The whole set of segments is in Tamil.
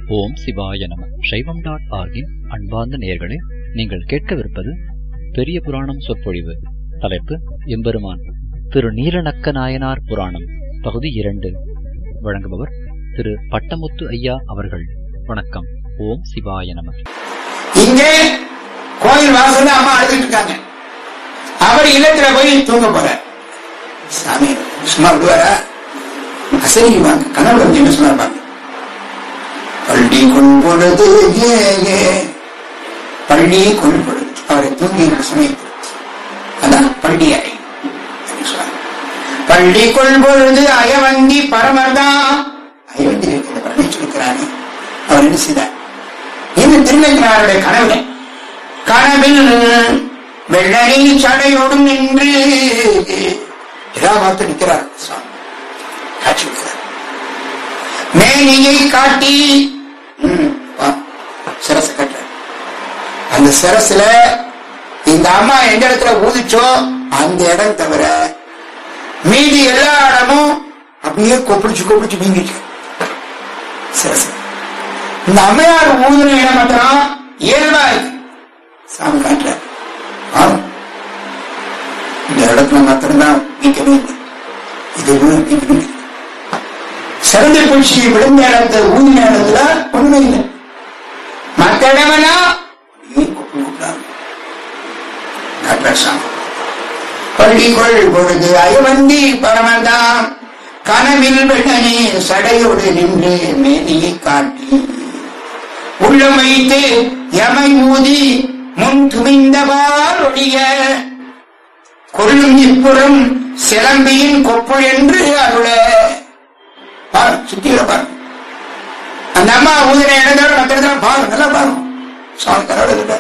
ஓம் சிவாய நம சைவம் டாட் ஆர்கின் அன்பார்ந்த நேயர்களே நீங்கள் கேட்கவிருப்பது பெரிய புராணம் சொற்பொழிவு தலைப்பு எம்பெருமான் திரு நீலநக்க நாயனார் புராணம் பகுதி இரண்டு வழங்குபவர் திரு பட்டமுத்து ஐயா அவர்கள் வணக்கம் ஓம் சிவாய நம இங்கே கோயில் வாசல்ல அம்மா அழுதுட்டு இருக்காங்க அவர் இல்லத்துல போய் தூங்க போற சாமி சும்மா விடுவாரா அசரிக்குவாங்க கனவுல வந்து என்ன சொன்னார் பாருங்க பள்ளி கொள்பொழுது ஏ ஏ பள்ளி கொள்பொழுது அவரை தூங்கின சமயத்தில் அதான் பள்ளி அறை அப்படின்னு சொன்னார். பள்ளி கொள்பொழுது அயவந்தி பரமர்தான் அயவந்தி இருக்கிற பரமேஸ்வருக்கிறானே அவர் என்ன செய்தார் இந்த திருநங்கிறாருடைய கனவுல கனவில் வெள்ளரி சடையோடும் நின்று இதா பார்த்து நிற்கிறார் சுவாமி காட்சி கொடுக்கிறார் மேனியை காட்டி ம், வா, சிரச கட்டுறார் அந்த சிரசுல இந்த அம்மா எந்த இடத்துல ஊதிச்சோ அந்த இடம் தவிர மீதி எல்லா இடமும் அப்படியே கொப்பிடிச்சு கொப்பிடிச்சு மீங்கிட்டு சிரசு இந்த அம்மையார் ஊதுன இடம் மட்டும் இயல்பா இருக்கு சாமி காட்டுற ஆம். இந்த இடத்துல மாத்திரம்தான் நீக்கவே இல்லை இது நீக்கவே இல்லை சிறந்த பூச்சி விழுந்த இடத்துல ஊதின இடத்துல ஒண்ணுமே இல்லை மற்ற இடமெல்லாம் அப்படியே கூப்பிட்டு கூப்பிடாங்க காட்டுறார் சாமி பள்ளிக்குள் பொழுது அயவந்தி பரமதாம் கனவில் வெள்ளனே சடையோடு நின்று மேனியை காட்டி உள்ளம் வைத்து எமை ஊதி முன் துணிந்தவால் ஒழிய கொள்ளும் இப்புறம் சிலம்பியின் கொப்புள் என்று அருள பாரு சுத்தியில பாரு அந்த அம்மா ஊதின இடத்தோட மற்ற இடத்துல பாரு நல்லா பாரு சாமி கரோட இல்ல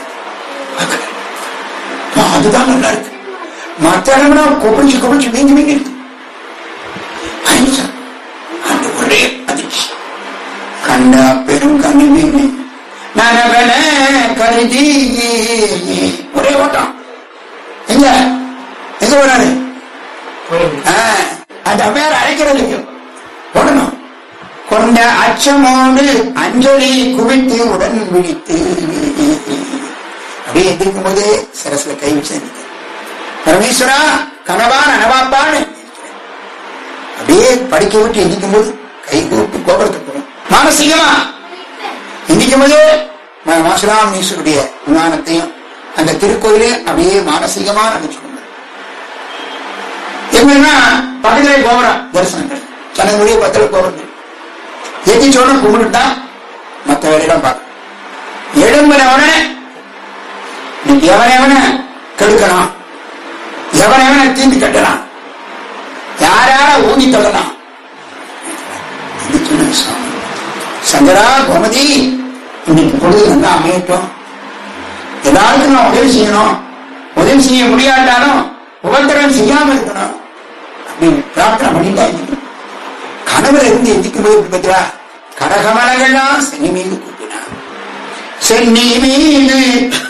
அதுதான் நல்லா இருக்கு மற்ற இடம்லாம் கொப்பிடிச்சு கொப்பிடிச்சு வீங்கி வீங்கி இருக்கு அஹிம்சை. அந்த ஒரே அதிர்ச்சி கண்ட பெரும் கண்ணினை நனவன கருதி ஒரே ஓட்டம் எங்க எங்க போறாரு ஆ, அந்த பேர் அழைக்கிறது ஓடணும் கொண்ட அச்சமோடு அஞ்சலி குவித்து உடன் விழித்து அப்படியே எந்திருக்கும் போதே சரஸ்ல கை வச்சு பரமேஸ்வரா கனவா நனவாப்பான்னு அப்படியே படிக்க விட்டு எந்திக்கும் போது கை கூப்பிட்டு கோபுரத்துக்கு போகும் மானசீகமா எந்திக்கும் போது மாசுராமீஸ்வருடைய விமானத்தையும் அந்த திருக்கோயிலே அப்படியே மானசீகமா நினைச்சுக்கணும் எப்படின்னா பக்கத்திலே கோபுரம் தரிசனங்கள் ஜனங்களுடைய பக்கத்துல கோபுரம் எத்தி சொன்ன கும்பிட்டுட்டா மற்ற வேலையெல்லாம் பார்க்க எழும்பின உடனே நீ எவன் எவன கெடுக்கணும் எவன் எவன தீந்து கட்டலாம் யார் யார ஊங்கி தள்ளலாம் இது சொன்ன சுவாமி. சங்கரா கோமதி இன்னைக்கு பொழுது நல்லா அமையட்டும் எல்லாருக்கும் நான் உதவி செய்யணும் உதவி செய்ய முடியாட்டாலும் உபத்திரம் செய்யாம இருக்கணும் அப்படின்னு பிரார்த்தனை பண்ணிட்டாங்க கனவுல இருந்து எந்திக்கும் போது எப்படி பத்திரா கரகமலங்கள்லாம் சென்னி மீது கூப்பினான் சென்னி மீது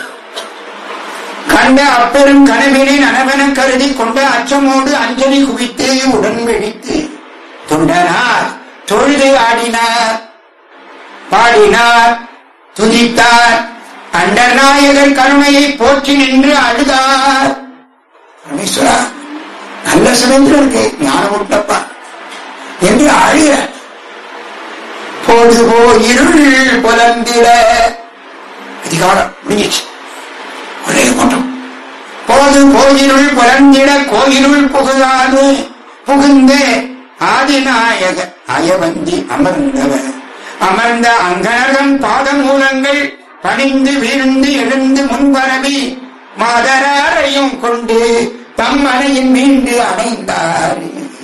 கண்ட அப்பெரும் கனவினை நனவென கருதி கொண்ட அச்சமோடு அஞ்சலி குவித்து உடன் வெடித்து தொண்டனார் தொழுது ஆடினார் பாடினார் துதித்தார் அண்டநாயகர் கருணையை போற்றி நின்று அழுதார் பரமேஸ்வரா நல்ல சுதந்திரம் இருக்கு ஞானம் விட்டப்பா என்று அழுகிற பொழுது போ இருள் புலந்திட அதிகாரம் முடிஞ்சிச்சு ஒரே ஓட்டம் போது கோயிலுள் புலந்திட கோயிலுள் புகுதாது புகுந்து ஆதிநாயக அயவந்தி அமர்ந்தவர் அமர்ந்த அங்கனகன் பாதமூலங்கள் பணிந்து வீழ்ந்து எழுந்து முன்வரவி மாதராரையும் கொண்டு தம் அணையின் மீண்டு அடைந்தார்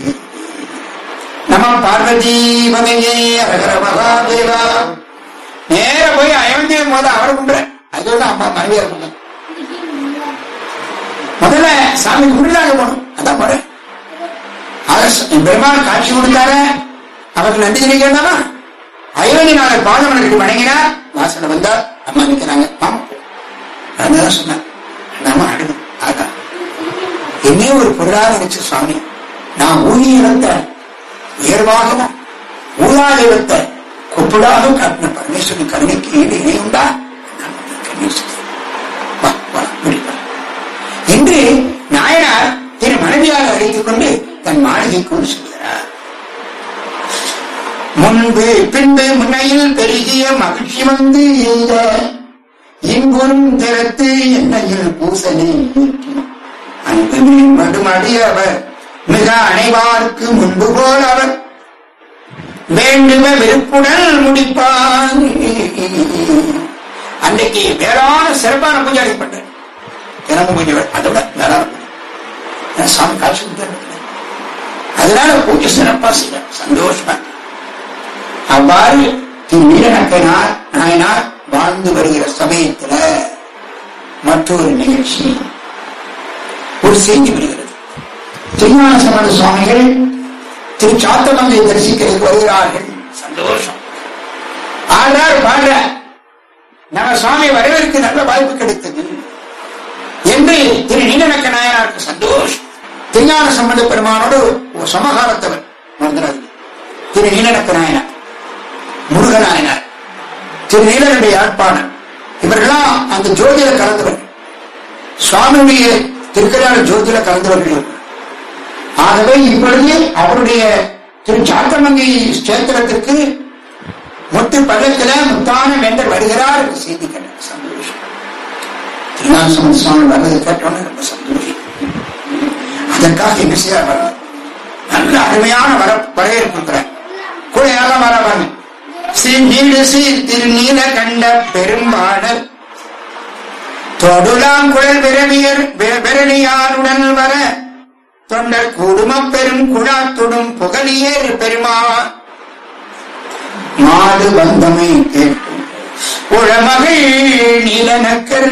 நம பார்வதி மதையே அரகர மகாதேவா நேர போய் அயவந்தி போது அவர் குன்ற அதோட அம்மா மனைவியார் குன்ற முதல்ல சாமி கும்பிடுறாங்க போகணும் அதான் முறை அவர் பெருமாள் காட்சி கொடுத்தாரு அவருக்கு நன்றி தெரிவிக்கிறதாமா அயோனி நாங்கள் பாதமனுக்கு வணங்கினார் வாசல வந்தார் அம்மா நிற்கிறாங்க ஆமா அதான் சொன்னேன் நாம அடணும் ஆகா என்னே ஒரு பொருளாக நினைச்ச சுவாமி நான் ஊழி இழந்த உயர்வாகவும் ஊழாக இழந்த கொப்புடாக காட்டின பரமேஸ்வரன் கருணைக்கு ஈடு இணையுண்டா நான் உன்னை கண்ணீர் வா வா இப்படி வா. என்று நாயனார் திரு மனைவியாக அழைத்துக் கொண்டு தன் மாளிகைக்குள் செல்கிறார் முன்பு பின்பு முன்னையில் பெருகிய மகிழ்ச்சி வந்து எய்த இன்புறும் திறத்து என்னையில் பூசனை ஈட்டி. அன்பு மடுமடி அவர் மிக அனைவார்க்கு முன்பு போல் அவர் வேண்டும விருப்புடன் முடிப்பார் அன்றைக்கு வேறான சிறப்பான பூஜை அளிப்பட்டார் தினமும் பூஜை அதை விட வேறான பூஜை நான் சாமி காட்சி கொடுத்தாரு. அதனால பூஜை சிறப்பா செய்ய சந்தோஷமா அவ்வாறு திரு நீலநக்கனார் நாயனார் வாழ்ந்து வருகிற சமயத்துல மற்றொரு நிகழ்ச்சி ஒரு செய்தி வருகிறது திருஞான சம்பந்த சுவாமிகள் திரு சாத்தமங்கை தரிசிக்கிறதுக்கு வருகிறார்கள் சந்தோஷம் ஆடுறார் பாடுற நம்ம சுவாமி வரவேற்கு நல்ல வாய்ப்பு கிடைத்தது என்று திரு நீலநக்க நாயனாருக்கு சந்தோஷம் திருஞான சம்பந்த பெருமானோடு ஒரு சமகாலத்தவர் மறந்துடாது திரு நீலநக்க நாயனார் முருகநாயனார் திரு நீலனுடைய யாழ்ப்பாணர் இவர்கள்லாம் அந்த ஜோதியில கலந்தவர்கள் சுவாமியுடைய திருக்கல்யாண ஜோதியில கலந்தவர்கள் ஆகவே இப்பொழுது அவருடைய திரு சாத்தமங்கை சேத்திரத்திற்கு முத்து பள்ளத்துல முத்தான வேந்தர் வருகிறார் என்று செய்தி கேட்டார் சந்தோஷம் திருநாசமன் சுவாமி வர்றதை கேட்டோன்னு ரொம்ப சந்தோஷம் அதற்காக என்ன செய்ய வர நல்ல அருமையான வர வரவேற்பிருக்கிறார் கூட யாரெல்லாம் வர வாங்க சீர்நீடு சீர் திருநீல கண்ட பெரும்பாடல் தொடுலாம் குழல் விரவியர் விரணியாருடன் வர தொண்டர் குடுமப் பெரும் குழாத்துடும் புகழியேறு பெருமா மாடு வந்தமை கேட்டும் உழமகள் நீலனக்கர்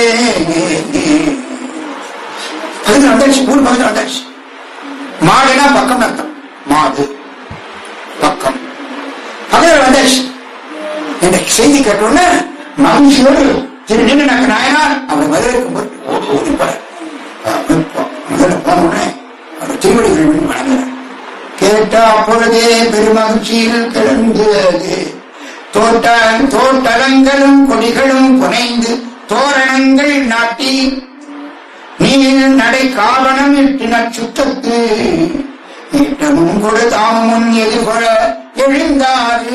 பகுதி வந்தாச்சு ஊர் பகுதி வந்தாச்சு மாடுனா பக்கம் அர்த்தம் மாடு பக்கம் பகுதியில் வந்தாச்சு என்ற செய்தி கேட்டோன்னு மகிழ்ச்சியோடு திரு நீலநக்க நாயனார் அவர் வரவேற்கும் போது ஓடி ஓடி போற முதல்ல போனோடனே அவர் திருவடிகள் விழுந்து வணங்குறார் கேட்ட அப்பொழுதே பெருமகிழ்ச்சியில் கிளந்தது தோட்ட தோட்டலங்களும் கொடிகளும் புனைந்து தோரணங்கள் நாட்டி நீர் நடை காவணம் இட்டு நச்சுத்தத்து ஈட்டமும் கொடு தாம் முன் எதிர்கொள்ள எழுந்தாரு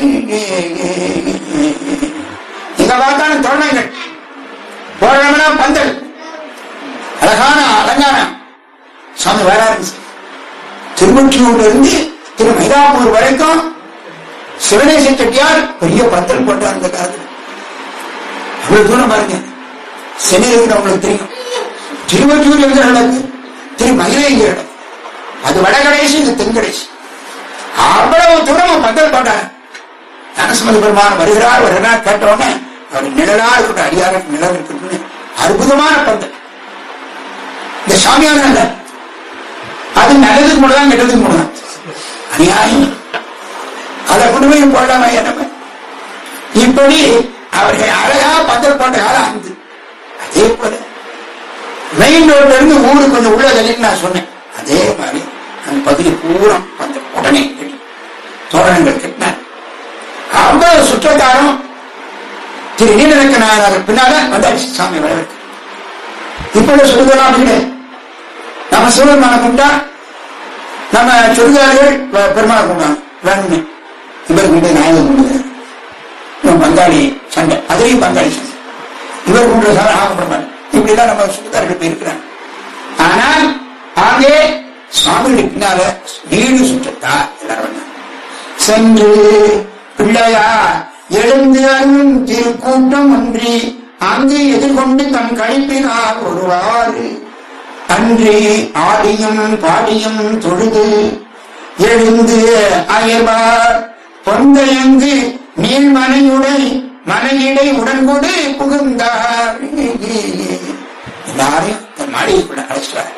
இங்க பார்த்தாலும் தோரணங்கள் தோரணம்னா பந்தல் அழகான அலங்காரம் சாமி வராரு திருவொற்றியூர்ல இருந்து திரு மயிலாப்பூர் வரைக்கும் சிவனேச செட்டியார் பெரிய பந்தல் போட்டார் அந்த காலத்துல அவ்வளவு தூரம் பாருங்க சென்னை இருக்கிற உங்களுக்கு தெரியும் திருவொற்றியூர் எங்க நடக்கு திரு மயிலை எங்க நடக்கு அது வடகடைசி இது தென்கடைசி அவ்வளவு தூரம் பந்தல் போட்டார் தனசுமதி பெருமான் வருகிறார் வருகிறார் கேட்ட உடனே அவர் நிழலா இருக்கட்டும் அடியார நிழல் இருக்கட்டும் அற்புதமான பந்தல் இந்த சாமியான அல்ல அது நல்லதுக்கு மட்டும் தான் கெட்டதுக்கு மட்டும் தான் அநியாயம் அதை கொண்டு போய் போடலாமா என்ன இப்படி அவர்கள் அழகா பந்தல் போட்ட காலம் அந்த அதே போல மெயின் ரோட்ல இருந்து ஊரு கொஞ்சம் உள்ள தள்ளிட்டு நான் சொன்னேன் அதே மாதிரி அந்த பகுதி பூரா பந்தல் உடனே கட்டி தோரணங்கள் கட்டினார் அவ்வளவு சுற்றத்தாரும் திரு நீலரக்க நாயனார் பின்னால வந்தாச்சு சாமி வரவேற்கு இப்படி சொல்லுதலாம் அப்படின்னு நம்ம சிவபெருமான கும்பிட்டா நம்ம சுடுகாடுகள் பெருமாள் கும்பிட்டாங்க வேணும்னு இவர் கும்பிட்டு நாயகர் கும்பிடுறாரு இவன் பங்காளி சண்டை அதுலயும் பங்காளி சண்டை இவர் கும்பிடுறதால ஆக பெருமாள் இப்படிலாம் நம்ம சுடுகாடுகள் போயிருக்கிறாங்க ஆனால் ஆங்கே சுவாமிகளுக்கு பின்னால நீடு சுற்றத்தா எல்லாரும் வந்தாங்க. சென்று பிள்ளையா எழுந்து அருளும் திருக்கூட்டம் ஒன்றி அங்கு எதிர்கொண்டு தம் கழிப்பினார் ஒருவாறு அன்றி ஆடியும் பாடியும் தொழுது எழுந்து அயர்வார் பொந்தையங்கு நீள்மனையுடை மனையிடை உடன்கொடு புகுந்தார் எல்லாரையும் தன் மாளிகைக்குள்ள அழைச்சிட்டார்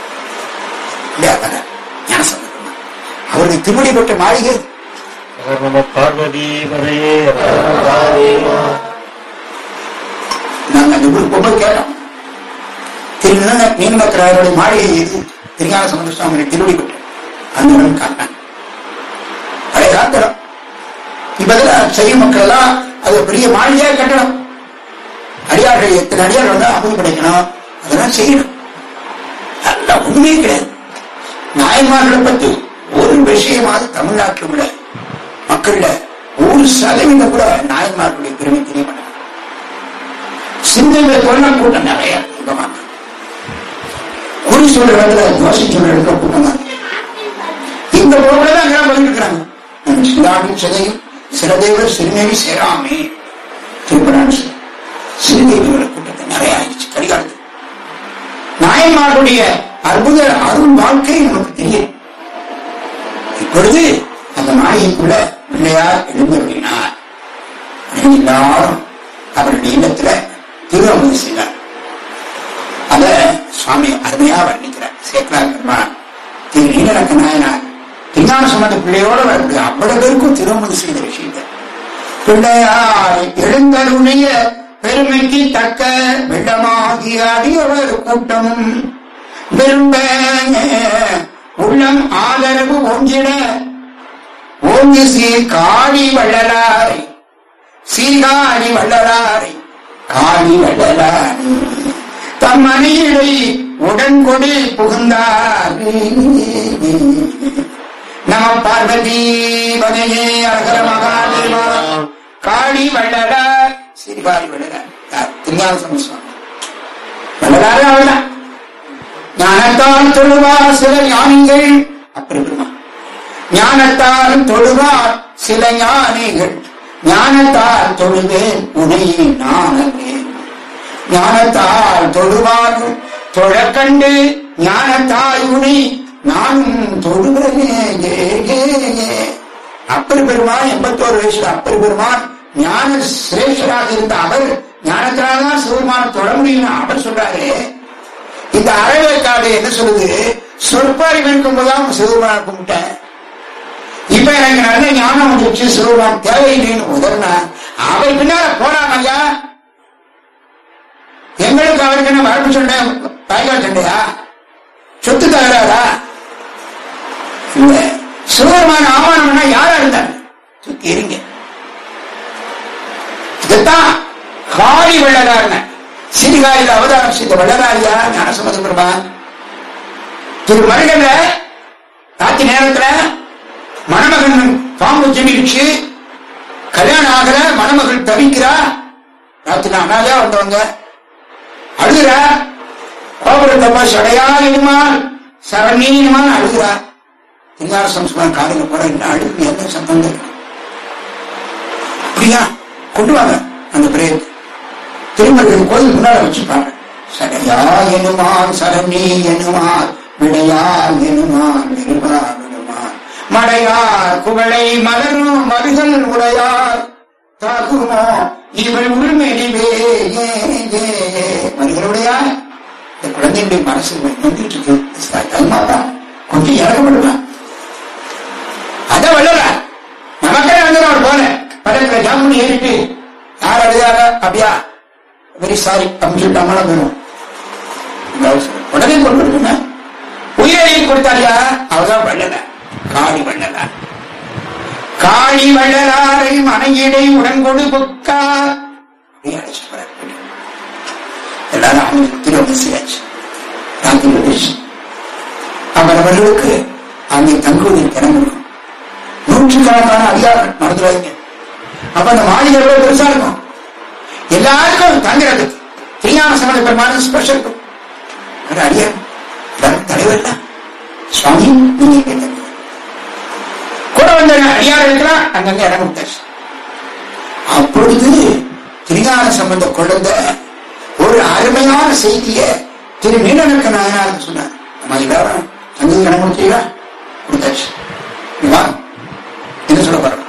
அவருடைய திருமணி பெற்ற மாளிகை நம பார்வதி வரையே நாங்க அந்த ஊருக்கு போகும்போது கேட்டோம் திரு நீலநக்கராயருடைய மாளிகை எது திருஞான சம்பந்த சுவாமி திருவடி பெற்ற அந்த இடம் காட்டினாங்க பழைய காத்திரம் இப்ப இதெல்லாம் செய்யும் மக்கள் எல்லாம் அது பெரிய மாளிகையா கட்டணும் அடியார்கள் எத்தனை அடியார்கள் வந்தா அமுது படைக்கணும் அதெல்லாம் செய்யணும் அதெல்லாம் உண்மையே கிடையாது நாயன்மார்களை பத்தி ஒரு விஷயமாவது தமிழ்நாட்டில் உள்ள மக்கள்ல ஒரு சதவீதம் கூட நாயன்மார்களுடைய பெருமை தெரிய மாட்டாங்க சிந்தையில கொள்ள கூட்டம் நிறைய கூட்டமாக குறி சொல்ற இடத்துல தோசை சொல்ற இடத்துல கூட்டமாக இந்த பொருளை தான் அங்கே பண்ணிருக்கிறாங்க சிலாவின் சிதையும் சிறதேவர் சிறுநேவி சேராமே திருப்பரான் சிறுதேவியோட கூட்டத்தை நிறைய ஆயிடுச்சு கடிகாலத்தில் நாயன்மார்களுடைய அற்புத அருள் வாழ்க்கை நமக்கு தெரியும் இப்பொழுது அந்த நாயைக்குள்ள பிள்ளையார் எழுந்தருளினார் எல்லாரும் அவருடைய இல்லத்துல திருவமுது செய்தார் அத சுவாமி அருமையா வர்ணிக்கிறார் சேக்கலார் பெருமான் திரு நீலரக்க நாயனார் திருஞான சம்பந்த பிள்ளையோட வருது அவ்வளவு பேருக்கும் திருவமுது செய்த விஷயத்தை பிள்ளையார் எழுந்தருடைய பெருமைக்கு தக்க வெள்ளமாகிய அடியவர் கூட்டமும் விரும்ப உள்ளம் ஆதரவு ஒன்றிட ஓங்கி சீர் காளி வள்ளலாரை சீர்காழி வள்ளலாரை காளி வள்ளலாரை தம் மனையிடை உடன்கொடி புகுந்தார் நம பார்வதி வதையே அகர மகாதேவா காளி வள்ளலார் சீர்காழி வள்ளலார் யார்? திருஞான சமஸ்வாமி வள்ளலாரே அவர்தான் ஞானத்தால் தொழுவார் சில ஞானிகள் அப்படி பெருமா ஞானத்தால் தொழுவார் சில ஞானிகள் ஞானத்தால் தொழுவேன் உனை நானே ஞானத்தால் தொழுவார் தொழக்கண்டு ஞானத்தால் உனை நானும் தொழுகிறேன் அப்பர் பெருமான் எண்பத்தோரு வயசுல அப்பர் பெருமான் ஞான சிரேஷ்டராக இருந்த அவர் ஞானத்தினால்தான் சிவமான தொழ முடியும் அவர் சொல்றாரு இந்த அறவேற்காடு என்ன சொல்லுது சொற்பறிவு இருக்கும் போதுதான் சிவபெருமான் கும்பிட்டேன் இப்ப எனக்கு நல்ல ஞானம் வந்துருச்சு சிவபெருமான் தேவையில்லைன்னு உதறினா அவர் பின்னால போறாங்க ஐயா எங்களுக்கு அவருக்கு என்ன வழக்கு சண்டை தாய்கால் சண்டையா சொத்து தகராறா இல்ல சிவபெருமான ஆமானம்னா யாரா இருந்தாங்க சுத்தி இருங்க இதுதான் காளி வெள்ளதாருங்க சிறுகாயில் அவதாரம் செய்த வள்ளலாரியா ஞானசம்பந்த பெருமான் திரு மருகல்ல ராத்திரி நேரத்துல மணமகன் பாம்பு ஜெமிச்சு கல்யாணம் ஆகல மணமகள் தவிக்கிறா ராத்திரி அனாதையா வந்தவங்க அழுகிறா கோபுரத்தப்பா சடையா இடுமான் சரணியுமான் அழுகிறா திருஞான சம்ஸ்காரம் காலையில் போற என்ன அழுகு என்ன சம்பந்தம் இருக்கு? அப்படியா கொண்டு வாங்க அந்த பிரேயத்தை திருமணம் கோயில் முன்னால வச்சுப்பாங்க சடையா எனுமான் சரணி எனுமான் விடையா எனுமான் விருவா விடுமான் மடையார் குவளை மலரும் மருகல் உடையார் தாக்குமோ இவள் உரிமையிலே மருகளுடையா இந்த குழந்தைகளுடைய மனசு வந்துட்டு இருக்கு தன்மாதா கொஞ்சம் இறக்கப்படுவான் அத வள்ளல நமக்கே வந்து அவர் போன படத்துல ஜாமுன் ஏறிட்டு யார் அழுதாங்க அப்படியா வெரி சாரி அப்படின்னு சொல்லிட்டு அம்மளம் வரும் உடனே கொண்டு வருதுங்க உயிரை கொடுத்தாரியா அவதான் வள்ளல காளி வள்ளல காளி வள்ளலாரை மனையிடை உடன்கொடு புக்கா அப்படியே அழைச்சிட்டு போறாரு. எல்லாரும் அவங்க திருவண்ணாச்சு ராத்திரி விடுச்சு அவரவர்களுக்கு அங்கே தங்குவதில் தினம் இருக்கும் நூற்றுக்கணக்கான அதிகாரம் மறந்துடாதீங்க அப்ப அந்த மாளிகை எவ்வளவு பெருசா இருக்கும் எல்லாருக்கும் தங்குறது திருஞான சமத பெருமான ஸ்பெஷல் இருக்கும் ஒரு அடியார் எல்லாரும் தலைவர் தான் சுவாமி நீங்க இங்க தங்குங்க. கூட வந்த அடியார்களுக்கெல்லாம் அங்கங்க இடம் கொடுத்தாச்சு அப்பொழுது திருஞான சம்பந்த குழந்தை ஒரு அருமையான செய்தியை திரு நீலனுக்கு நாயனாருக்கு சொன்னார் நம்ம எல்லாரும் தங்க இடம் கொடுத்தீங்களா கொடுத்தாச்சு நீ வா என்ன சொல்ல போறாங்க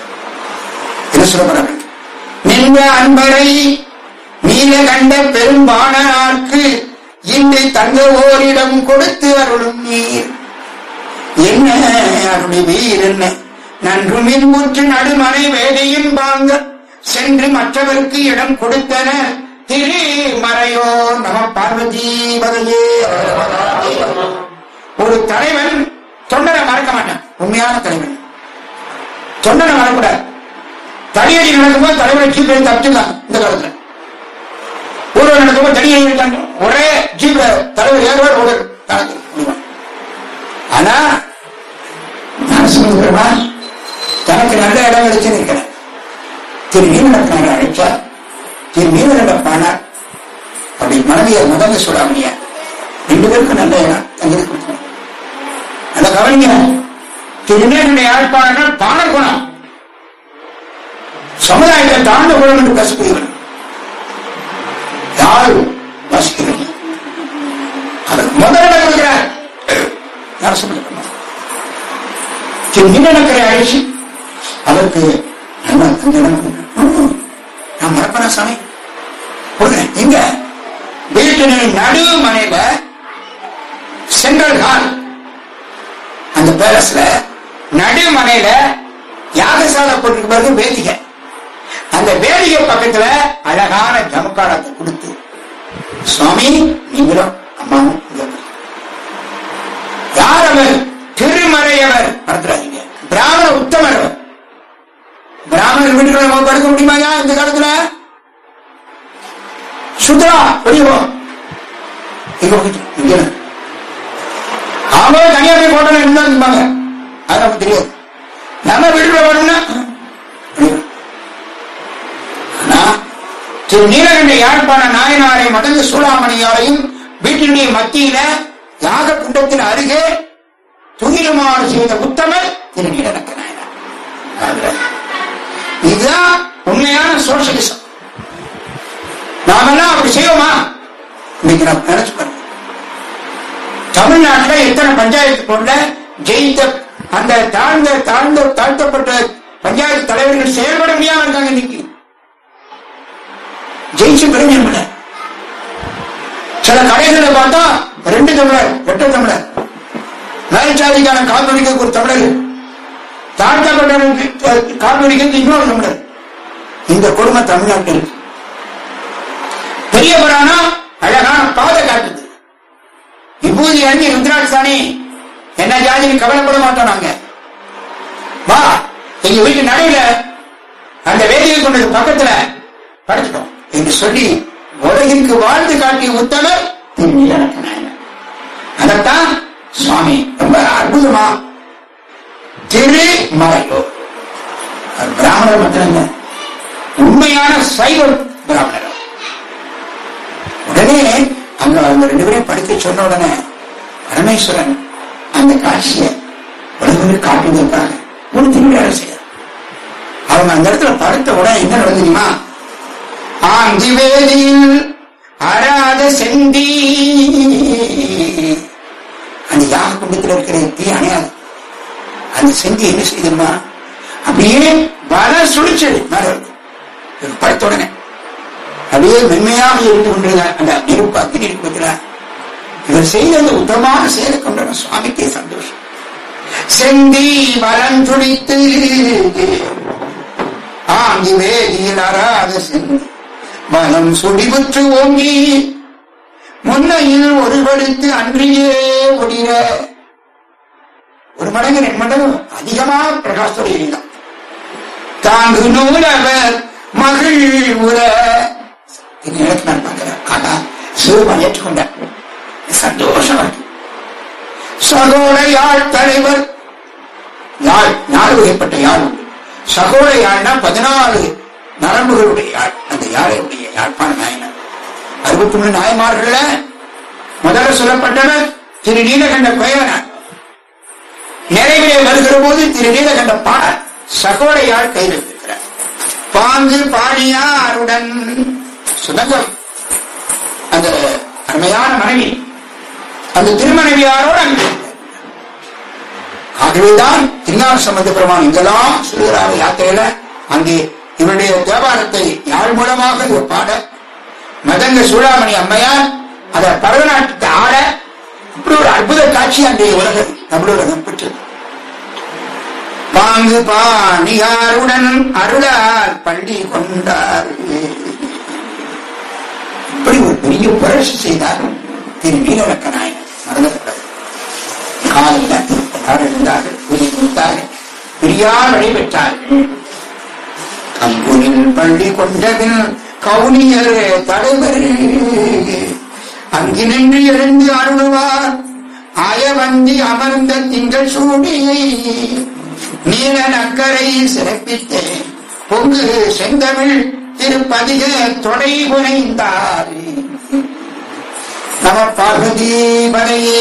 என்ன சொல்ல போறாங்க நின்ற அன்பரை நீல கண்ட பெரும்பானார்க்கு இன்று தங்க ஓரிடம் கொடுத்து அருளும் நீர் என்ன அருளி வீர் என்ன நன்று மின்முற்று நடுமனை வேலையும் வாங்க சென்று மற்றவருக்கு இடம் கொடுத்தன திரு மறையோ நம பார்வதி பதையே ஒரு தலைவன் தொண்டனை மறக்க மாட்டான் உண்மையான தலைவன் தொண்டனை மறக்கூடாது தடியடி நடக்கும்போது தலைவரை ஜீப்ல தப்பிச்சுக்கலாம் இந்த காலத்துல ஊர்வலம் நடக்கும்போது தடியடி இருக்காங்க ஒரே ஜீப்ல தலைவர் ஏறுவார் ஒரு காலத்தில் முடிவார் ஆனா நான் சொல்லுகிறேன்னா தனக்கு நல்ல இடம் கிடைச்சு இருக்கிறேன் திரு நீலநடக்கான அழைச்சா திரு நீலநடப்பானார் அப்படி மனைவியை முதல்ல சொல்லாமலியா ரெண்டு பேருக்கும் நல்ல இடம் தங்கிட்டு கொடுக்கணும் அந்த கவனிங்க திருநேருடைய யாழ்ப்பாணம் பான குணம் சமுதாயத்தை தாழ்ந்த குணம் என்று பேசக்கூடியவர் யாரு வாசிக்கிறது அதற்கு முதலிடம் கொடுக்கிறார் யார் சொல்லுங்க திருநீலக்கரை அழைச்சி அதற்கு நல்ல அந்த இடம் கொடுக்கணும். நான் மறப்பனா சாமி கொடுங்க எங்க வீட்டின் நடு மனையில செங்கல் ஹால் அந்த பேலஸ்ல நடுமனையில யாகசாலை போட்டுக்கு பிறகு வேதிகை அந்த வேதிகை பக்கத்துல அழகான ஜமுக்காலத்தை கொடுத்து சுவாமி நீங்களும் அம்மாவும் இங்க இருங்க. யார் அவர் திருமறையவர் மறந்துடாதீங்க பிராமண உத்தமர் அவர் பிராமணர் வீட்டுக்குள்ள நம்ம படுக்க முடியுமாயா இந்த காலத்துல சுத்ரா வெளியே இங்க போயிட்டு இங்க இரு. அவங்க தனியா போய் போட்டோம் இருந்தா இருப்பாங்க அது நமக்கு தெரியாது நம்ம வீட்டுல வரணும்னா ஆனா திரு நீலகண்ட யாழ்ப்பாண நாயனாரை மடங்கு சூடாமணியாரையும் வீட்டினுடைய மத்தியில யாக குண்டத்தின் அருகே துயிலுமாறு செய்த உத்தமர் திரு நீலகண்ட நாயனார் அதுல இதுதான் உண்மையான சோசியலிசம் நாமெல்லாம் அப்படி செய்வோமா இன்னைக்கு நான் நினைச்சு பாருங்க தமிழ்நாட்டுல எத்தனை பஞ்சாயத்து போல ஜெயித்த அந்த தாழ்ந்த தாழ்ந்த தாழ்த்தப்பட்ட பஞ்சாயத்து தலைவர்கள் செயல்பட முடியாம இருக்காங்க இன்னைக்கு ஜெயிச்சு பிரயோஜனம் இல்லை சில கடைகளை பார்த்தா ரெண்டு தமிழர் எட்டு தமிழர் மேல்சாதிக்கான கால்வடிக்கு ஒரு தமிழர் தாழ்த்தப்பட்டவர்களுக்கு கால்வடிக்கு இன்னொரு தமிழர் இந்த கொடுமை தமிழ்நாட்டில் இருக்கு. பெரிய புராணம் அழகான பாதை காட்டுது விபூதி அணிஞ்சு ருத்ராட்சாணி என்ன ஜாதின்னு கவலைப்பட மாட்டோம் நாங்க வா எங்க வீட்டு நடுவுல அந்த வேதியை கொண்டது பக்கத்துல படுத்துட்டோம் என்று சொல்லி உலகிற்கு வாழ்ந்து காட்டிய உத்தமர் திருநீலகண்டநாயனர். அதைத்தான் சுவாமி ரொம்ப அற்புதமா திரு மறையோர் அவர் பிராமணர் மட்டும் உண்மையான சைவ பிராமணர் உடனே அவங்க அவங்க ரெண்டு பேரையும் படிக்க சொன்ன உடனே பரமேஸ்வரன் அந்த காட்சியை உலகம் காட்டுவதற்காக ஒரு திருவிழா செய்ய அவங்க அந்த இடத்துல படுத்த உடனே என்ன நடந்துச்சுமா ஆந்தி வேதியில் அராத செந்தி அந்த யாக குண்டத்தில் இருக்கிற தீ அணையாது அந்த செந்தி என்ன செய்யுதுமா அப்படியே வர சுழிச்சது மேல இருக்கு. இவர் படுத்த உடனே அப்படியே மென்மையாக இருந்து கொண்டிருந்த அந்த நெருப்பு அக்னி இருக்கிறார் இவர் செய்த அந்த உத்தமமான செயலை கொண்ட சுவாமிக்கே சந்தோஷம் செந்தி வரம் துடித்து ஆங்கி வேதியில் அறாத செந்தி மனம் சுடிவுற்று ஓங்கி முன்னையில் ஒருவடுத்து அன்றியே ஒடிர ஒரு மடங்கு ரெண்டு மடங்கு அதிகமா பிரகாசத்தோடு எரிந்தான் தாங்கு நூலவர் மகிழ் உற இந்த இடத்துல நான் பார்க்கிறேன் ஆனா சிறுவன் ஏற்றுக்கொண்டார் சந்தோஷமா இருக்கு சகோட யாழ் தலைவர் யாழ் நாலு வகைப்பட்ட யாழ் உண்டு சகோட யாழ்னா பதினாலு நரம்புகளுடைய யாழ் அந்த யாழையுடைய யாழ்ப்பாண நாயனார் அறுபத்தி மூணு நாயமார்கள முதல்ல சொல்லப்பட்டவர் திரு நீலகண்ட குயவனார் நிறைவிலே வருகிற போது திரு நீலகண்ட பாடல் சகோட யாழ் கையில் இருக்கிறார் பாங்கு பாடியாருடன் சுதந்திரம் அந்த அருமையான மனைவி அந்த திருமனைவியாரோடு அங்கு ஆகவேதான் திருநாள் சம்பந்த பெருமான் இங்கெல்லாம் சொல்கிறார் யாத்திரையில அங்கே இவருடைய தேவாரத்தை யாழ் மூலமாக இவர் பாட மதங்க சூடாமணி அம்மையார் அதை பரதநாட்டியத்தை ஆட இப்படி ஒரு அற்புத காட்சி அன்றைய உலகம் தமிழுலகம் பெற்றது பாங்கு பாணியாருடன் அருளால் பள்ளி கொண்டார் இப்படி ஒரு பெரிய புரட்சி செய்தார் திரு நீலவக்க நாயனர் மறந்துவிடாது காலையில் எல்லாரும் இருந்தார்கள் உயிர் கொடுத்தார்கள் பெரியார் நடைபெற்றார்கள் அங்குனில் பள்ளி கொண்டதில் கவுனியர் தலைவர் அங்கினின்று எழுந்து அருளுவார் அயவந்தி அமர்ந்த திங்கள் சூடி நீல நக்கரை சிறப்பித்தேன் பொங்கு செந்தமிழ் திருப்பதிக தொடை புனைந்தார் நம பார்வதி பதையே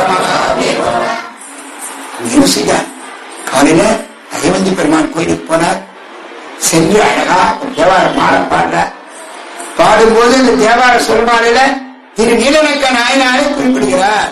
காலையில அயவந்தி பெருமான் கோயிலுக்கு போனார் சென்று அழகா தேவார மாற பாடுறார் பாடும்போது இந்த தேவார சொல்பாடுல திரு நீலநக்க நாயனாரை குறிப்பிடுகிறார்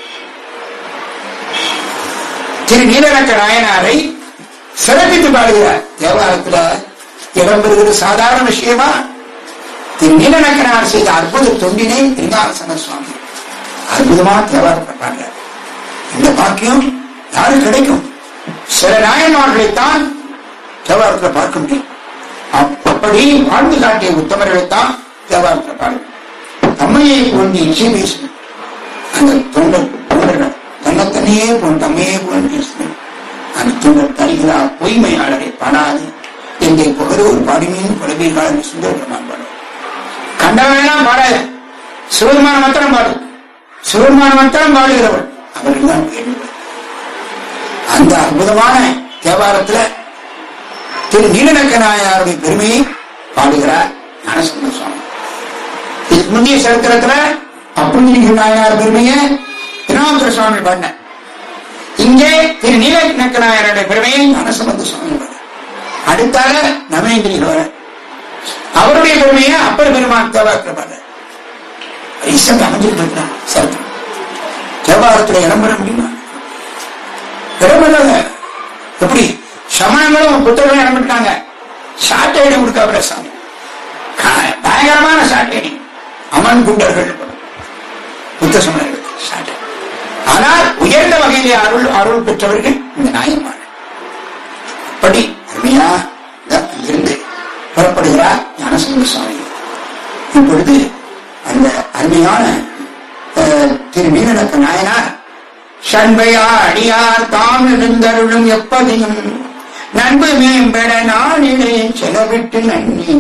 திரு நீலநக்க நாயனாரை சிறப்பித்து பாடுகிறார் தேவாரத்துல இடம்பெறுகிறது சாதாரண விஷயமா திரு நீலநக்கனார் செய்த அற்புத தொண்டினை திருநாசன சுவாமி அற்புதமா தேவாரத்தை பாடுறார் இந்த பாக்கியம் யாரு கிடைக்கும் சில நாயன்மார்களைத்தான் தேவாரத்தில் பார்க்க முடியும் அப்படி வாழ்ந்து காட்டிய உத்தமர்களைத்தான் தேவாரத்தில் பார்க்க தம்மையை கொண்டு இசை பேசணும் அந்த தொண்டர் தொண்டர்கள் தன்னைத்தனையே கொண்டு தம்மையே கொண்டு பேசணும் அந்த தொண்டர் தருகிறா பொய்மையாளரை பாடாது எங்கே புகழூர் பாடிமையும் குழந்தைகள் சுந்தர பெருமான் பாடு கண்டவனெல்லாம் பாடாத சிவருமான மத்திரம் பாடு சிவருமான மத்திரம் பாடுகிறவள் அவர்கள் தான் கேள்வி அந்த அற்புதமான தேவாரத்துல திரு நீலநக்க நாயனாருடைய பெருமையை பாடுகிறார் ஞானசம்பந்த சுவாமி இதுக்கு முந்தைய சரித்திரத்துல அப்புண்ணிக நாயனார் பெருமையை திருநாமந்திர சுவாமி பாடின இங்கே திரு நீலநக்க நாயனாருடைய பெருமையை ஞானசம்பந்த சுவாமி பாடுறார் அடுத்தால நவேந்திரிகள் வர அவருடைய பெருமையை அப்பர் பெருமான் தேவாரத்தில் பாடுறார் ரீசெண்ட் அமைஞ்சிட்டு இருக்கிறார் சரித்திரம் தேவாரத்துல இடம் பெற முடியுமா பெருமளவு எப்படி சமணங்களும் புத்தகம் இறந்துட்டாங்க சாட்டையடி கொடுக்க அவர சாமி கா- பயங்கரமான சாட்டையடி அமன் குண்டர்கள் புத்த சமணர்கள் சாட்டை ஆனால் உயர்ந்த வகையிலே அருள் அருள் பெற்றவர்கள் இந்த நாயன்மார் அப்படி அருமையா தான் இருந்து புறப்படுகிறார் ஞானசம்பந்த சுவாமி இப்பொழுது அந்த அருமையான அஹ், திரு மீனடக்க நாயனார் சண்பையா அடியார் தாம் இருந்தருளும் எப்பதையும் நண்பு மேம்பட நாளிலே செலவிட்டு நன்றி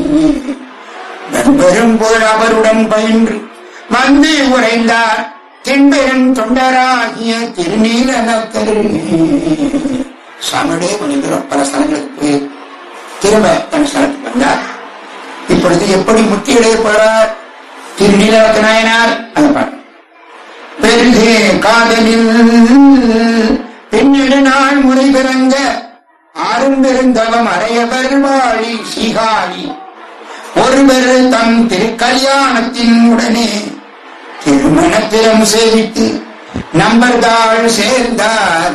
நண்பரும் போல் அவருடன் பயின்று வந்து உறைந்தார் தின்பெரும் தொண்டராகிய திருநீலனக்கரு சாமியுடைய மனிதர் பல ஸ்தலங்களுக்கு போய் திரும்ப தன் ஸ்தலத்துக்கு வந்தார் இப்பொழுது எப்படி முக்தி அடைய போறார் திருநீலக்க நாயனார் அந்த பாட்டு பெருகே காதலில் பின்னிடு நாள் முறை பிறங்க ஆறும்பெருந்தவம் அறையவர் வாழி சீகாழி ஒருவர் தம் திருக்கல்யாணத்தின் உடனே திருமணத்திலம் சேவித்து நம்பர்தாள் சேர்ந்தார்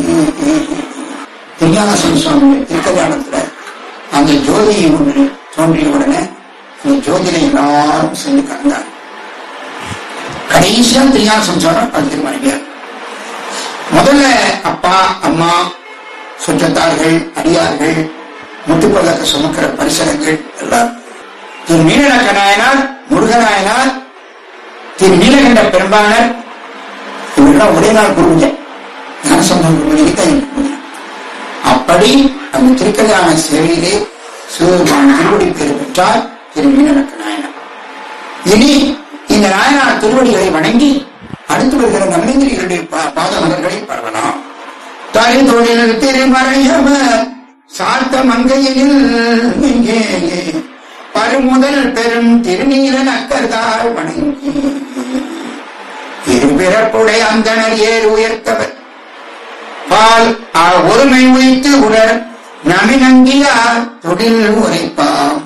திருஞானசன் சுவாமி திருக்கல்யாணத்துல அந்த ஜோதி ஒன்று தோன்றிய உடனே அந்த ஜோதியில எல்லாரும் சென்று கண்டார் கடைசியா திருஞான சம்சாரம் அது திருமணியார் முதல்ல அப்பா அம்மா சுற்றத்தார்கள் அடியார்கள் முத்துப்பள்ளக்க சுமக்கிற பரிசனங்கள் எல்லாம் திரு நீலநக்க நாயனார் முருகநாயனார் திரு நீலகண்ட பெரும்பாளர் இவரெல்லாம் ஒரே நாள் குருவிஜன் ஞானசம்பந்தம் குருவிஜை தான் எனக்கு பூஜை. அப்படி அந்த திருக்கல்யாண சேவையிலே சிவபெருமான் திருவடி பேர் பெற்றார் திரு நீலநக்க நாயனார் இனி இந்த நாயனார் திருவடிகளை வணங்கி அடுத்து வருகிற நம்மிந்திரிகளுடைய பாத மலர்களை பரவலாம் தனி தொழில் திருமறையவர் சாத்த மங்கையில் இங்கே பருமுதல் பெரும் திருநீரன் அக்கர்தால் வணங்கி இருபிறப்புடைய அந்தனர் ஏறு உயர்த்தவர் பால் ஆ ஒருமை வைத்து உடர் நமினங்கியார் தொழில் உரைப்பாம்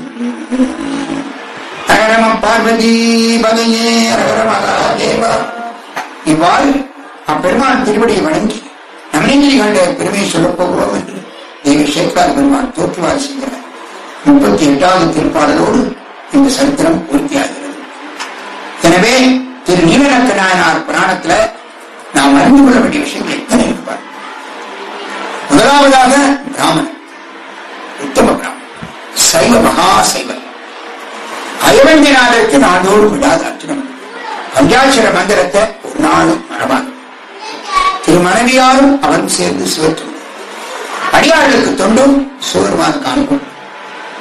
ஹரரம பார்வதி பகையே ஹரஹர மகாதேவா இவ்வாறு அப்பெருமான் திருவடியை வணங்கி நமினங்கிரி கண்ட பெருமையை சொல்லப் போகிறோம் என்று தேவி சேக்கார் பெருமான் தோற்றுவார் செய்கிறார் முப்பத்தி எட்டாவது திருப்பாடலோடு இந்த சரித்திரம் பூர்த்தியாகிறது எனவே திரு நீலநக்க நாயனார் புராணத்துல நாம் அறிந்து கொள்ள வேண்டிய விஷயங்கள் எத்தனை இருப்பார் முதலாவதாக பிராமணன் உத்தம பிராமணன் சைவ மகா சைவன் அயவந்திநாதருக்கு நாடோறும் விடாத அர்ச்சனம் பஞ்சாட்சர மந்திரத்தை ஒரு நாளும் மறவாது திருமனைவியாரும் அவன் சேர்ந்து சிவத்தும் அடியார்களுக்கு தொண்டும் சிவருமான் காணும்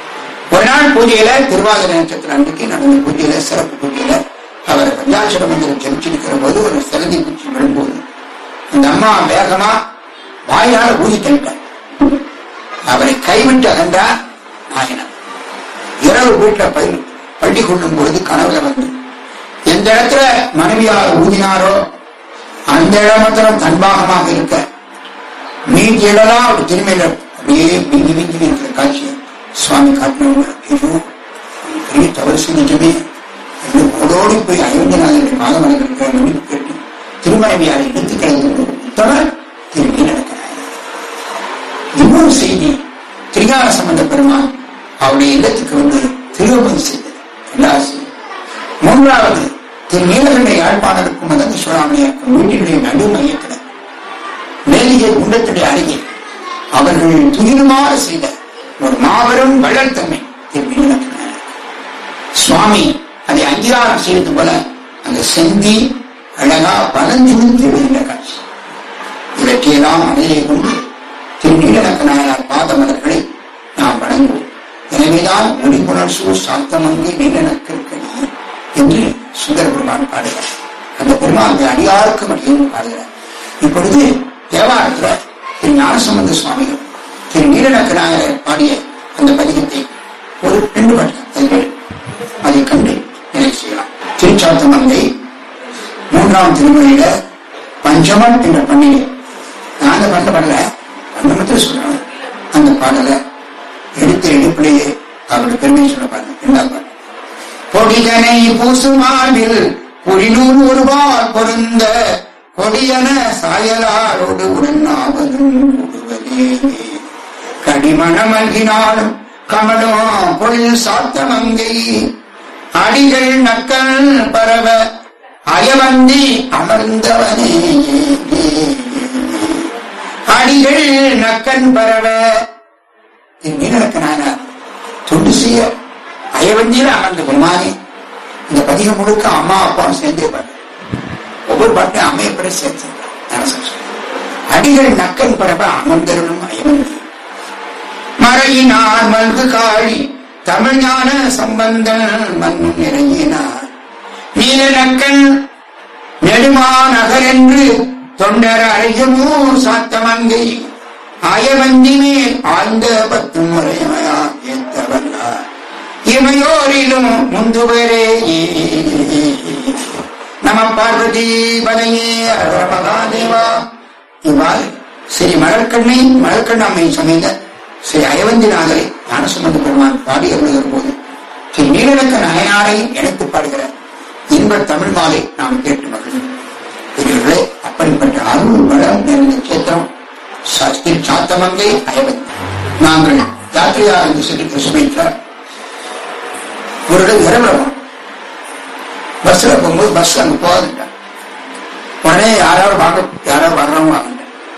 ஒரு நாள் பூஜையில திருவாதிரை நட்சத்திரம் அன்றைக்கு நடந்த பூஜையில சிறப்பு பூஜையில அவர் பஞ்சாட்சர மந்திரம் ஜெபிச்சிருக்கிற போது ஒரு சிறதி பூச்சி விழும்போது அந்த அம்மா வேகமா வாயால ஊதி தள்ளிட்டார் அவரை கைவிட்டு அகன்றார் நாயனர் இரவு வீட்டுல பள்ளி பள்ளி கொள்ளும் பொழுது கனவுல வந்து எந்த இடத்துல மனைவியார் ஊதினாரோ அந்த இடம் மாத்திரம் தன்பாகமாக இருக்க மீதி இடம்லாம் அவர் திருமையில அப்படியே மிங்கி மிங்கி இருக்கிற காட்சியை சுவாமி காட்டினவங்க ஐயோ பெரிய தவறு செஞ்சுட்டுமே என்று ஓடோடி போய் அயோத்தியநாதனுடைய பாதம் இருக்கிற முடிவு கேட்டு திருமணவியாரை இழுத்து கிடந்து உத்தவர் திரும்பி நடக்கிறார் இன்னொரு செய்தி திரிகார சம்பந்த பெருமான் அவருடைய இல்லத்துக்கு வந்து திருவபதி செய்தது ரெண்டாவது செய்தி. மூன்றாவது திரு நீலகண்டை யாழ்ப்பாணருக்கும் மதங்க சுவாமியாருக்கும் வீட்டினுடைய நடு மையத்தில் மேலிகை குண்டத்துடைய அருகே அவர்கள் துயிலுமாறு செய்த ஒரு மாபெரும் வள்ளல்தன்மை திரும்பி நடக்கிறார் சுவாமி அதை அங்கீகாரம் செய்வது போல அந்த செந்தி அழகா வளர்ந்து வருகின்ற காட்சி இவற்றையெல்லாம் மனதிலே கொண்டு திரு நீலநக்க நாயனார் பாத மலர்களை நாம் வணங்குவோம் எனவேதான் முடிப்புணர்சு சாத்தமங்கு நீலநக்கற்கடி என்று சுந்தர பெருமான் பாடுகிறார் அந்த பெருமான் அந்த அடியாருக்கும் அடியும் பாடுகிறார் இப்பொழுது தேவாரத்துல திரு ஞானசம்பந்த சுவாமிகள் திரு நீலநக்க நாயகர் பாடிய அந்த பதிகத்தை ஒரு ரெண்டு பாட்டு அதை கண்டு நிலை செய்யலாம் திருச்சாத்தமங்கை மூன்றாம் திருமுறையில பஞ்சமன் என்ற பண்ணிலே நான் அந்த பாட்டை பாடல பஞ்சமத்தில் சொல்றேன் அந்த பாடலை எடுத்த எடுப்பிலேயே அவருடைய பெருமையை சொல்ல பாருங்க இரண்டாவது பாட்டு பொடிதனை பூசுமாவில் புரிநூறு ஒருவால் பொருந்த கொடியன சாயலாரோடு உடனாவதும் கூடுவதே கடிமண மல்கினாலும் கமலும் பொழில் சாத்தமங்கை அடிகள் நக்கல் பரவ அயவந்தி அமர்ந்தவனே அடிகள் நக்கன் பரவ நீலக்கனான தொண்டு செய்ய அயவந்தியில அமர்ந்த பெருமானே இந்த பதிகம் முழுக்க அம்மா அப்பாவும் சேர்ந்தே பாரு ஒவ்வொரு பாட்டையும் அமையப்பட சேர்த்து அடிகள் நக்கன் பரவ அமர்ந்தருளும் அயவந்தி மறையினார் மல்கு காழி தமிழ்ஞான சம்பந்தன் மண் இறங்கினார் நீலநக்கன் நெடுமாநகர் என்று தொண்டர் அழையமோ சாத்தமங்கை அயவந்தி மேல் ஆழ்ந்த பத்து முறைமையா ஏத்தவல்லார் இமையோரிலும் முந்துவரே நம பார்வதி பதையே அருள் மகாதேவா இவ்வாறு ஸ்ரீ மலர்கண்ணை மலர்கண்ணாமை சமைந்த ஸ்ரீ அயவந்திநாதரை ஞானசம்பந்த பெருமான் பாடி அருளுகிற போது ஸ்ரீ நீலநக்க நாயனாரை இணைத்து பாடுகிற இன்ப தமிழ் மாலை நாம் கேட்டு மகிழ்ந்தோம் பெரியவர்களே அப்படிப்பட்ட அருள் வளம் நிறைந்த கேத்திரம் சஸ்தி சாத்தமங்கை அயவந்தி நாங்கள் யாத்திரையா என்று சொல்லி கிருஷ்ணமிட்டார் ஒரு இடம் இரவரம் பஸ்ல போகும்போது பஸ் அங்க போகாதுட்டார் உடனே யாராவது வாங்க யாராவது வர்றவங்க வாங்க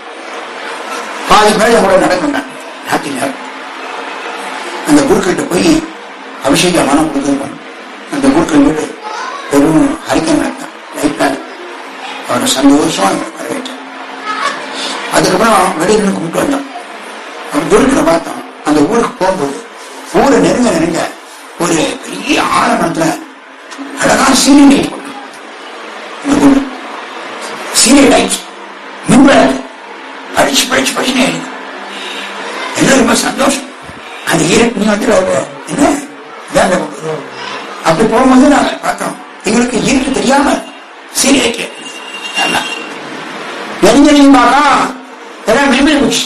பாதி பேர் கூட நடக்கின்றான் ராத்திரி நேரம் அந்த குருக்கிட்ட போய் அபிஷேகம் மனம் கொடுத்துருப்பான் அந்த குருக்கள் வீடு பெரும் ஹரிக்கம் நடத்தான் லைட்டாக அவரை சந்தோஷமா வரவேற்றான் அதுக்கப்புறம் வெளியில கும்பிட்டு வந்தான் அவன் குருக்களை பார்த்தோம் அந்த ஊருக்கு போகும்போது ஊரை நெருங்க நெருங்க ஒரு பெரிய ஆலமரத்துல அழகா சீனி லைட் போட்டான் சீனி லைட் மின்விளக்கு படிச்சு படிச்சு படிச்சுனே இருக்கு எல்லாம் ரொம்ப சந்தோஷம் அந்த ஈரட்டு நீ வந்து அவரு, என்ன இதான் அந்த பக்கம். அப்படி போகும்போது நாங்க பார்த்தோம் எங்களுக்கு ஈரட்டு தெரியாம சீனி லைட் நெருங்கனையும் பார்த்தா எல்லாம் மெம்மரி பூச்சி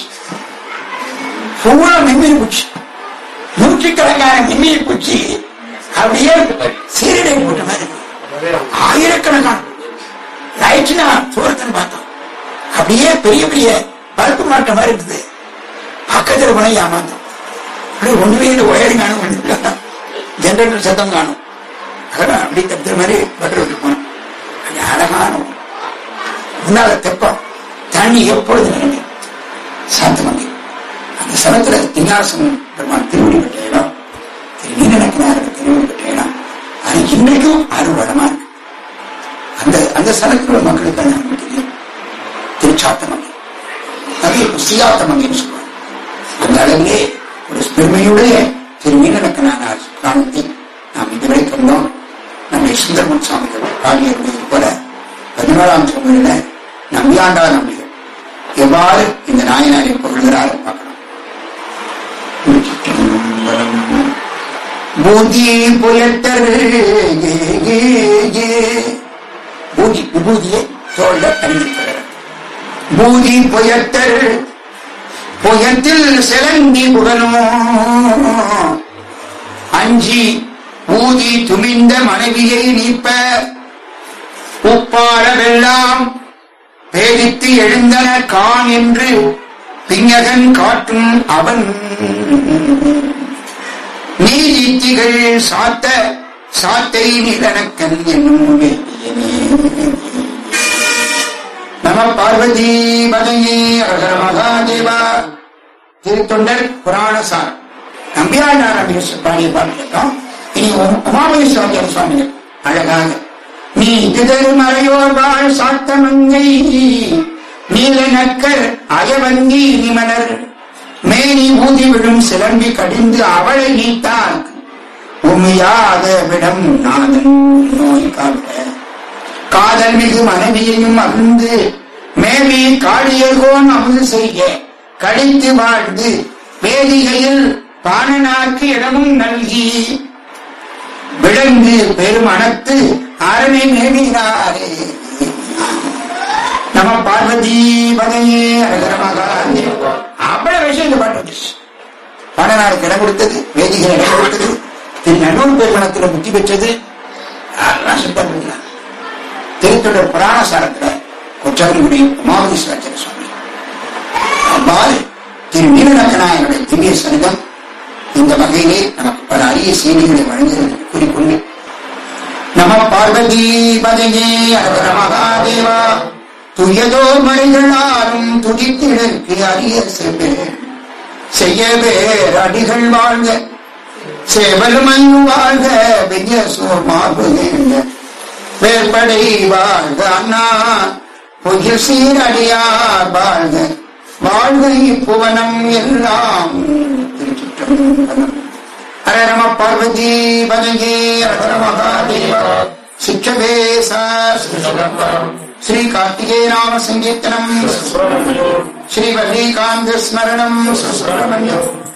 பூரா மெம்மரி பூச்சி நூற்றுக்கணக்கான மெம்மரி பூச்சி அப்படியே சீரடை போட்ட மாதிரி ஆயிரக்கணக்கான லைட்னா தூரத்தில் பார்த்தோம் அப்படியே பெரிய பெரிய பல்பு மாட்ட மாதிரி இருக்குது பக்கத்துல போனா ஏமாந்தோம் அப்படியே ஒண்ணுமே இல்லை ஒயரிங் காணும் ஒண்ணு ஜென்ரேட்டர் சத்தம் காணும் அதெல்லாம் அப்படி தப்புற மாதிரி பட்டர் விட்டு போனோம் அது அழகான ஊர். முன்னால தெப்பம் தண்ணி எப்பொழுது நினைக்கும் சாந்தமங்கை அந்த சமயத்துல திங்காசம் பெருமான் திருவடி பெற்ற இடம் திரு நீலநக்கனாருக்கு திருவடி பெற்ற இடம் அது இன்றைக்கும் அறுவடமா இருக்கு அந்த அந்த ஸ்தலத்தில் உள்ள மக்களுக்கு அது நமக்கு தெரியும் திருச்சாத்தமங்கை அது சியாத்தமங்கைன்னு சொல்லுவாங்க அந்த அளவிலே ஒரு பெருமையுடைய திரு நீலநக்கனான புராணத்தை நாம் இதுவரை கண்டோம் நம்முடைய சுந்தரமன் சுவாமிகள் பாடியிருந்தது போல பதினோராம் திருமுறையில நம்பியாண்டா நம்பிகள் எவ்வாறு இந்த நாயனாரை புகழ்கிறார் பார்க்கலாம் பூதி புயட்டர் பூதி விபூதியை தோல்ல அறிவிக்கிறார் பூதி புயட்டர் புயத்தில் சிலந்தி புகழும் அஞ்சி ஊதி துமிந்த மனைவியை நீப்ப உப்பார வெல்லாம் பேதித்து எழுந்தன கான் என்று பிஞகன் காட்டும் அவன் நீதித்திகள் சாத்த சாத்தை நிலனக்கன் என்னும் வேதியனே நம பார்வதி பதையே அகர மகாதேவா திருத்தொண்டர் புராணசார் நம்பியார் நாராயண பாடிய பாடியிருக்கோம் இனி உமாமேஸ்வரர் சுவாமிகள் அழகாக நீ திதறு மறையோர் வாழ் சாத்தமங்கை நீல நக்கர் அயவங்கி நிமலர் மேனி ஊதி விடும் சிலம்பி கடிந்து அவளை நீத்தால் உமையாத விடம் நாதன் நோய் காக்க காதல் மிகு மனைவியையும் அகழ்ந்து மேவி காளியர்கோன் அமுது செய்ய கழித்து வாழ்ந்து வேதிகையில் பாணனாக்கு இடமும் நல்கி விளங்கு பெரும் அனத்து அரணை மேவினாரே நம பார்வதி பதையே அழகர மகாதேவா அவ்வளவு விஷயம் இந்த பாட்டு வந்துச்சு பாணனாருக்கு இடம் கொடுத்தது வேதிகள் இடம் கொடுத்தது திரு நடுவர் பெருமணத்தில் முத்தி பெற்றது அதெல்லாம் சுத்தம் திருத்தொடர் புராணசாரத்துல கொச்சவர்களுடைய உமாவதீஸ்வராச்சார சுவாமி அவ்வாறு திரு நீலநக்கநாயனுடைய திவ்ய சரிதம் இந்த வகையிலே நமக்கு பல அரிய செய்திகளை வழங்குகிறது கூறிக்கொண்டு நம பார்வதி பதையே அழகர மகாதேவா துயதோர் மறைகளாலும் துடித்திடற்கு அரிய செவ்வேர் செய்ய பேர் அடிகள் வாழ்க சேவலுமையும் வாழ்க வெய்ய சோமாபுகேங்க வேற்படை வாழ்க அண்ணா புகில் சீரடியார் வாழ்க வாழ்க இப்புவனம் எல்லாம் திருச்சிற்றம்பலம். ஹர நம பார்வதி பதங்கே ஹர மகாதேவா சிக்ஷவேச ஸ்ரீ கார்த்திகே நாம சங்கீர்த்தனம் ஸ்ரீ வல்லிகாந்த ஸ்மரணம் சுப்பிரமணியம்